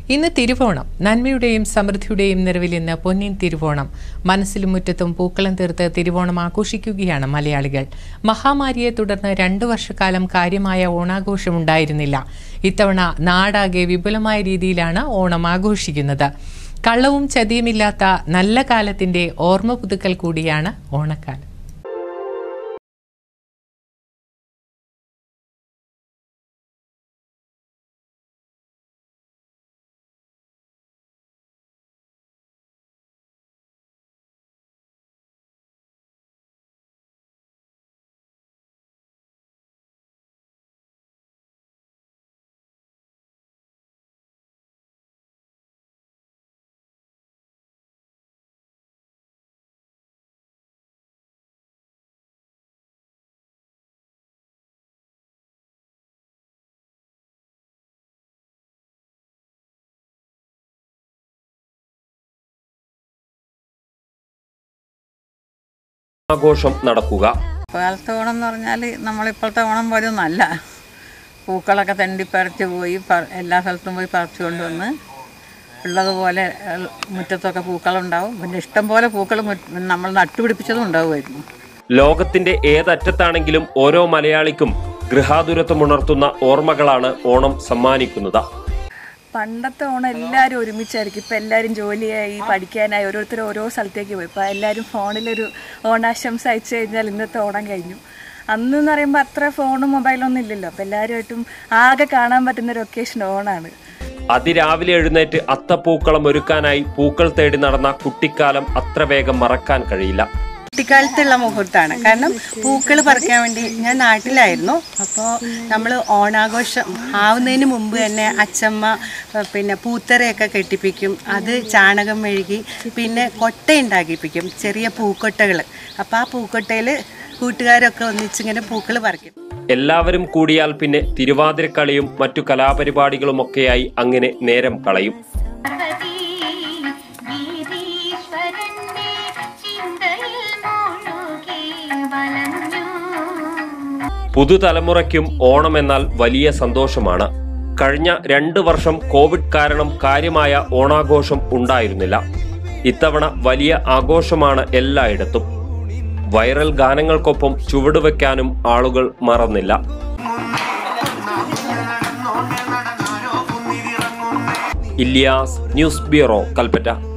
ഇന്ന് തിരുവോണം നന്മയുടെയും സമൃദ്ധിയുടെയും നിറവിൽ ഇന്ന് പൊന്നിൻ തിരുവോണം മനസ്സിലും മുറ്റത്തും പൂക്കളം തീർത്ത് തിരുവോണം ആഘോഷിക്കുകയാണ് മലയാളികൾ മഹാമാരിയെ തുടർന്ന് രണ്ടു വർഷക്കാലം കാര്യമായ ഓണാഘോഷമുണ്ടായിരുന്നില്ല ഇത്തവണ നാടാകെ വിപുലമായ രീതിയിലാണ് ഓണം ആഘോഷിക്കുന്നത് കള്ളവും ചതിയുമില്ലാത്ത നല്ല കാലത്തിന്റെ ഓർമ്മ പുതുക്കൽ കൂടിയാണ് ഓണക്കാലം ആഘോഷം നടക്കുക കാലത്തെ ഓണം എന്ന് പറഞ്ഞാൽ നമ്മളിപ്പോഴത്തെ ഓണം പോലെ ഒന്നല്ല പൂക്കളൊക്കെ തെണ്ടിപ്പറിച്ച് പോയി പ- എല്ലാ സ്ഥലത്തും പോയി പറിച്ചു കൊണ്ടുവന്ന് ഉള്ളതുപോലെ ഏഹ്, മുറ്റത്തൊക്കെ പൂക്കളുണ്ടാവും പിന്നെ ഇഷ്ടം പോലെ പൂക്കൾ നമ്മൾ നട്ടുപിടിപ്പിച്ചതും ഉണ്ടാവുമായിരുന്നു ലോകത്തിന്റെ ഏതറ്റത്താണെങ്കിലും ഓരോ മലയാളിക്കും ഗൃഹാതുരത്വമുണർത്തുന്ന ഓർമ്മകളാണ് ഓണം സമ്മാനിക്കുന്നത് പണ്ടത്തെ ഓണം എല്ലാവരും ഒരുമിച്ചായിരിക്കും ഇപ്പം എല്ലാവരും ജോലിയായി പഠിക്കാനായി ഓരോരുത്തർ ഓരോ സ്ഥലത്തേക്ക് പോയി ഇപ്പം എല്ലാവരും ഫോണിലൊരു ഓണാശംസ അയച്ചു കഴിഞ്ഞാൽ ഇന്നത്തെ ഓണം കഴിഞ്ഞു അന്ന് എന്ന് പറയുമ്പോൾ അത്ര ഫോണും മൊബൈലൊന്നും ഇല്ലല്ലോ അപ്പം എല്ലാവരുമായിട്ടും ആകെ കാണാൻ പറ്റുന്ന ഒരു ഒക്കേഷൻ ഓണാണ് അതിരാവിലെ എഴുന്നേറ്റ് അത്തപ്പൂക്കളം ഒരുക്കാനായി പൂക്കൾ തേടി നടന്ന കുട്ടിക്കാലം അത്ര വേഗം മറക്കാൻ കഴിയില്ല കുട്ടിക്കാലത്തുള്ള മുഹൂർത്തമാണ് കാരണം പൂക്കൾ പറിക്കാൻ വേണ്ടി ഞാൻ നാട്ടിലായിരുന്നു അപ്പോൾ നമ്മൾ ഓണാഘോഷം ആവുന്നതിന് മുമ്പ് തന്നെ അച്ചമ്മ ഏഹ്, പിന്നെ പൂത്തറയൊക്കെ കെട്ടിപ്പിക്കും അത് ചാണകം മെഴുകി പിന്നെ കൊട്ട ഉണ്ടാക്കിപ്പിക്കും ചെറിയ പൂക്കൊട്ടകൾ അപ്പോൾ ആ പൂക്കൊട്ടയിൽ കൂട്ടുകാരൊക്കെ ഒന്നിച്ചിങ്ങനെ പൂക്കൾ പറിക്കും എല്ലാവരും കൂടിയാൽ പിന്നെ തിരുവാതിരക്കളിയും മറ്റു കലാപരിപാടികളുമൊക്കെയായി അങ്ങനെ നേരം കളയും പാർവതി ഗിരീശ്വരന്റെ ചിന്തയിൽ മുഴുകി വലഞ്ഞു പുതുതലമുറയ്ക്കും ഓണം എന്നാൽ വലിയ സന്തോഷമാണ് കഴിഞ്ഞ രണ്ട് വർഷം കോവിഡ് കാരണം കാര്യമായ ഓണാഘോഷം ഉണ്ടായിരുന്നില്ല ഇത്തവണ വലിയ ആഘോഷമാണ് എല്ലായിടത്തും വൈറൽ ഗാനങ്ങൾക്കൊപ്പം ചുവടുവെക്കാനും ആളുകൾ മറന്നില്ല ഇല്യാസ് ന്യൂസ് ബ്യൂറോ കൽപ്പറ്റ